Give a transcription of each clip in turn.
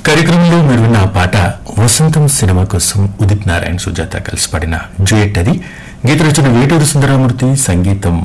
కార్యక్రమంలో మీరు విన్న ఆ పాట వసంతం సినిమా కోసం ఉదిత్ నారాయణ సుజాత కలిసి పాడిన డ్యూయట్ అది గీత రచన వేటూరు సుందరమూర్తి సంగీతం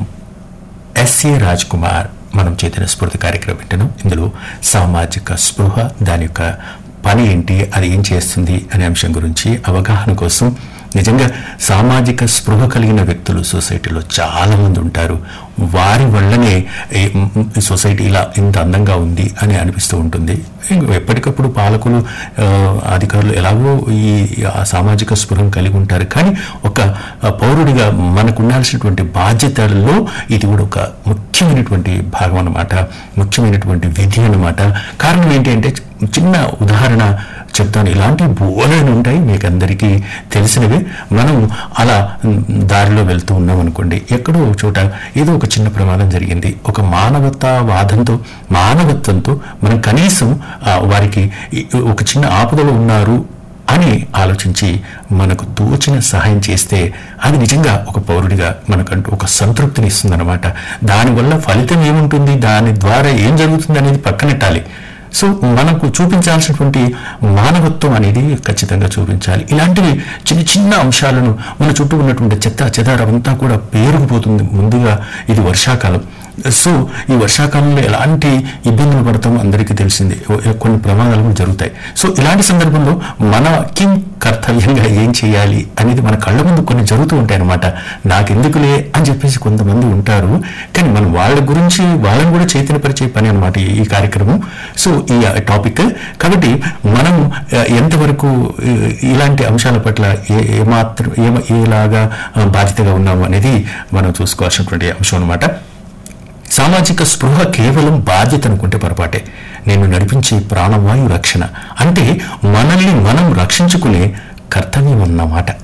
ఎస్ఏ రాజ్ కుమార్ మనం చేతిన స్ఫూర్తి కార్యక్రమం వింటున్నాం ఇందులో సామాజిక స్పృహ దాని యొక్క పని ఏంటి అది ఏం చేస్తుంది అనే అంశం గురించి అవగాహన కోసం నిజంగా సామాజిక స్పృహ కలిగిన వ్యక్తులు సొసైటీలో చాలా మంది ఉంటారు వారి వల్లనే ఈ ఈ సొసైటీ ఇలా ఇంత అందంగా ఉంది అని అనిపిస్తూ ఉంటుంది ఎప్పటికప్పుడు పాలకులు ఆ, అధికారులు ఎలాగో ఈ ఆ సామాజిక స్పృహం కలిగి ఉంటారు కానీ ఒక ఆ, పౌరుడిగా మనకు ఉండాల్సినటువంటి బాధ్యతలలో ఇది కూడా ఒక ముఖ్యమైనటువంటి భాగం అన్నమాట ముఖ్యమైనటువంటి విధి అన్నమాట కారణం ఏంటి అంటే చిన్న ఉదాహరణ చెప్తాను ఇలాంటి బోలైన ఉంటాయి మీకు అందరికీ తెలిసినవి మనం అలా మ్, దారిలో వెళ్తూ ఉన్నాం అనుకోండి ఎక్కడో ఒక చోట ఏదో ఒక చిన్న ప్రమాదం జరిగింది ఒక మానవతావాదంతో మానవత్వంతో మనం కనీసం ఆ, వారికి ఈ- ఒక చిన్న ఆపదలో ఉన్నారు అని ఆలోచించి మనకు తోచిన సహాయం చేస్తే అది నిజంగా ఒక పౌరుడిగా మనకంటూ ఒక సంతృప్తిని ఇస్తుందన్నమాట దానివల్ల ఫలితం ఏముంటుంది దాని ద్వారా ఏం జరుగుతుంది అనేది పక్కనెట్టాలి సో మనకు చూపించాల్సినటువంటి మానవత్వం అనేది ఖచ్చితంగా చూపించాలి ఇలాంటివి చిన్న చిన్న అంశాలను మన చుట్టూ ఉన్నటువంటి చెత్త చెదారం అంతా కూడా పేరుకుపోతుంది ముందుగా ఇది వర్షాకాలం సో ఈ వర్షాకాలంలో ఎలాంటి ఇబ్బందులు పడతామో అందరికీ తెలిసింది ఓ- కొన్ని ప్రమాదాలు కూడా జరుగుతాయి సో ఇలాంటి సందర్భంలో మనకి కర్తవ్యంగా ఏం చేయాలి అనేది మన కళ్ళ ముందు కొన్ని జరుగుతూ ఉంటాయి అనమాట నాకెందుకులే అని చెప్పేసి కొంతమంది ఉంటారు కానీ మనం వాళ్ళ గురించి వాళ్ళని కూడా చైతన్యపరిచే పని అనమాట ఈ కార్యక్రమం సో ఈ టాపిక్ కాబట్టి మనం ఆ, ఎంతవరకు ఆ, ఇలాంటి అంశాల పట్ల ఏ ఏమాత్రం ఏ ఏలాగా ఆ, బాధ్యతగా ఉన్నాము అనేది మనం చూసుకోవాల్సినటువంటి అంశం అనమాట సామాజిక స్పృహ కేవలం బాధ్యత అనుకుంటే పొరపాటే నేను నడిపించే ప్రాణవాయు రక్షణ అంటే మనల్ని మనం రక్షించుకునే కర్తవ్యం అన్నమాట